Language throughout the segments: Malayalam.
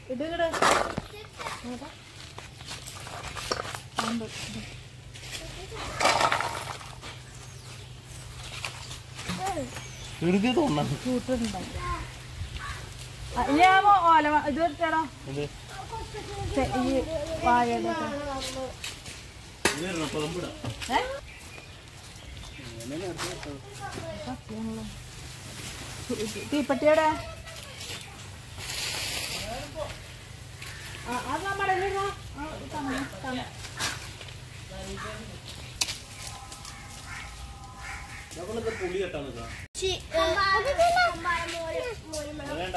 ഇട് ഇട് വെറുതെ തോന്നാ കൂട്ടുണ്ടാക്കി ഞാൻ ഓല വ- ഇത് വെച്ചാലോ എന്ത് ഈ വാഴയുടെ ഒക്കെ. കൊതമ്പിടാ ഏ? തീപ്പെട്ടിയുടെ ആ, അത് നമ്മുടെ ഇതാ. ആ, തന്നു, തന്നു. പുളി കെട്ടാൻ നിൽക്കാം വേണ്ട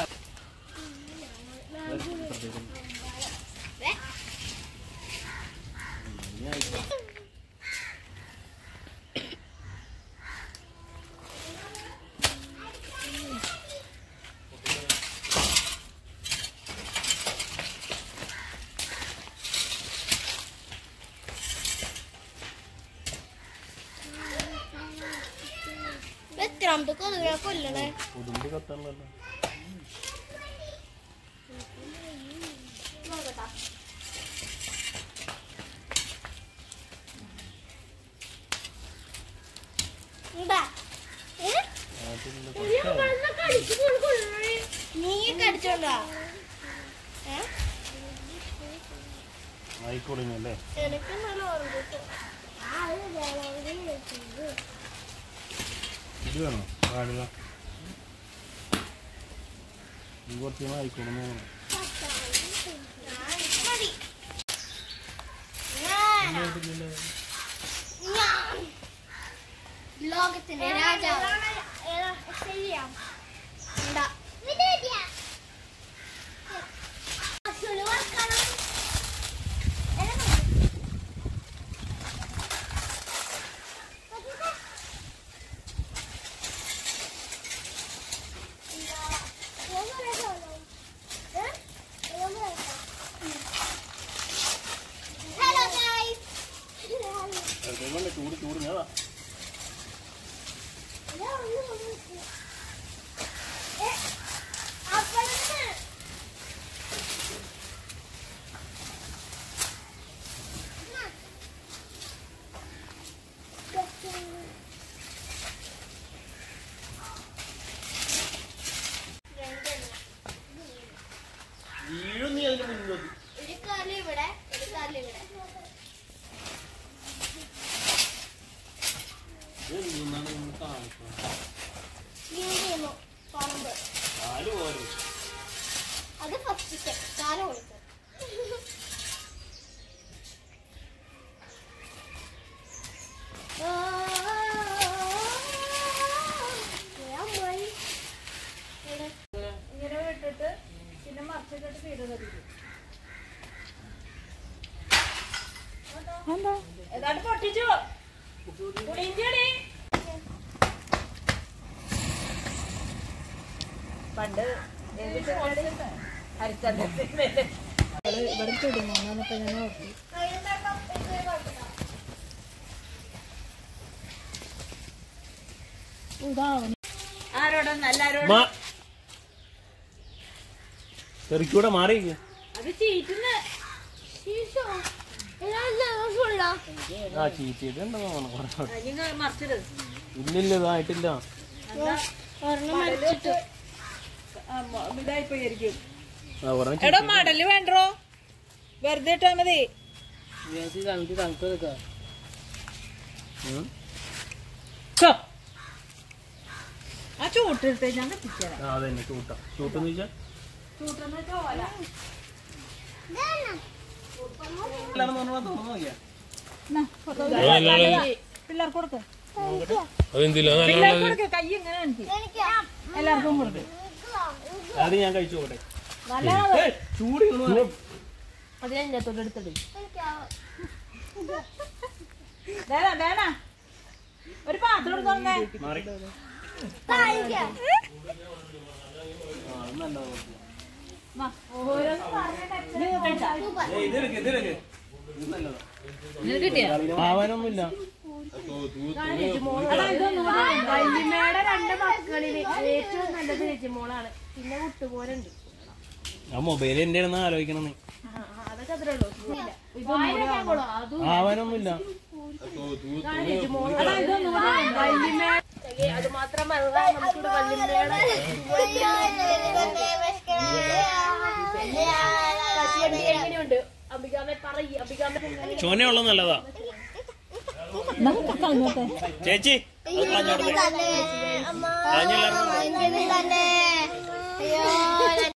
എത്രാമത്തെ കൊതുകിനെ കൊല്ലണേ കൊതുമ്പ് കത്താണല്ലോ എന്താ ഏ? നീ കടിച്ചോണ്ടാ ഏ? ആയിക്കോളിങ്ങല്ലേ എനിക്ക് നല്ല ഓർമ്മ ഇത് വേണോ പാടില്ല ഇത് കുറച്ച് ആയിക്കോളും മതി ഞാനാ. ഞാൻ ലോകത്തിന്റെ രാജാവ് എന്താ ഹലോ ഗൈസ് ചൂട് ചൂട് ഞാ വീഴും നീ അതിന്റെ മുന്നോട്ട് ഒരു കാല് ഇവിടെ ഒരു കാല് ഇവിടെ ഇത് നിന്നാണ് നമ്മൾ കാണിക്കുന്നത് വീഴുന്നു പറമ്പ് കാല് പോരും അത് ഫസ്റ്റ് സ്റ്റെപ്പ് കാല് കൊടുക്കും ഇങ്ങനെ വിട്ടിട്ട് പിന്നെ മറിച്ചിട്ടിട്ട് തീരെ തരിക്കും എന്താ ഏതാണ്ട് പൊട്ടിച്ചു പുളിഞ്ചടി പണ്ട് ഹരിച്ചന്ദ്രത്തിന്റെ ഇവിടെ ചുടുങ്ങാന്നപ്പോ ഞാൻ ഓർത്തു ഇതാവണം ആരോടൊന്നും എല്ലാരോടും മാ തെറിക്കൂടെ മാറിയിരിക്കും അത് ചീറ്റുന്ന ആ ചീറ്റിട്ടുണ്ടോ തോന്നുന്നു നിങ്ങൾ മറിച്ചത് ഇല്ലില്ല ഇതായിട്ടില്ല ഇതായിപ്പോയിരിക്കും ആ പറഞ്ഞ എടോ മടല് വേണ്ടോ വെറുതെ ഇട്ടാ മതി ആ ചൂട്ടെടുത്ത് ഞാൻ കത്തിച്ചേരാം ആ അതന്നെ ചൂട്ട ചൂട്ടെന്ന് വെച്ചാൽ ചൂട്ടെന്ന് വെച്ചാ ഓല എന്നാ, പിള്ളേർക്ക് കൊടുക്ക പിള്ളേർക്ക് കൊടുക്ക കൈ ഇങ്ങനെ കാണിക്ക് എല്ലാവർക്കും കൊടുക്ക അത് ഞാൻ കഴിച്ചു പോട്ടെ നല്ലതാണ് ചൂട് അത് ഞാൻ ഇതിനകത്തോട്ട് എടുത്തിട്ട് വേണ വേണ ഒരു പാത്രം എടുത്തോണ്ടേ മാറി ഓരോന്ന് പറഞ്ഞിട്ട് ഇതെടുക്ക് ഇതെടുക്ക് ഇത് നല്ലതാ കിട്ടിയ ആവാനൊന്നുമില്ല വല്യമ്മയുടെ രണ്ട് മക്കളില് ഏറ്റവും നല്ലത് ചേച്ചിമോളാണ് പിന്നെ കുട്ടുപോലുണ്ട് ആ മൊബൈൽ എന്റെ ആണെന്ന് ആലോചിക്കണം നീ അതൊക്കെ അത്രേ ഉള്ളൂ ആവാനൊന്നുമില്ല അത് മാത്രമല്ല നമുക്കിവിടെ വല്യമ്മയുടെ എങ്ങനെയുണ്ട് അംബികാമെ പറയ് അംബികാമെ ചോനയുള്ള നല്ലതാ ചേച്ചി അത് കളഞ്ഞോടത്തെ കളഞ്ഞില്ല തന്നെ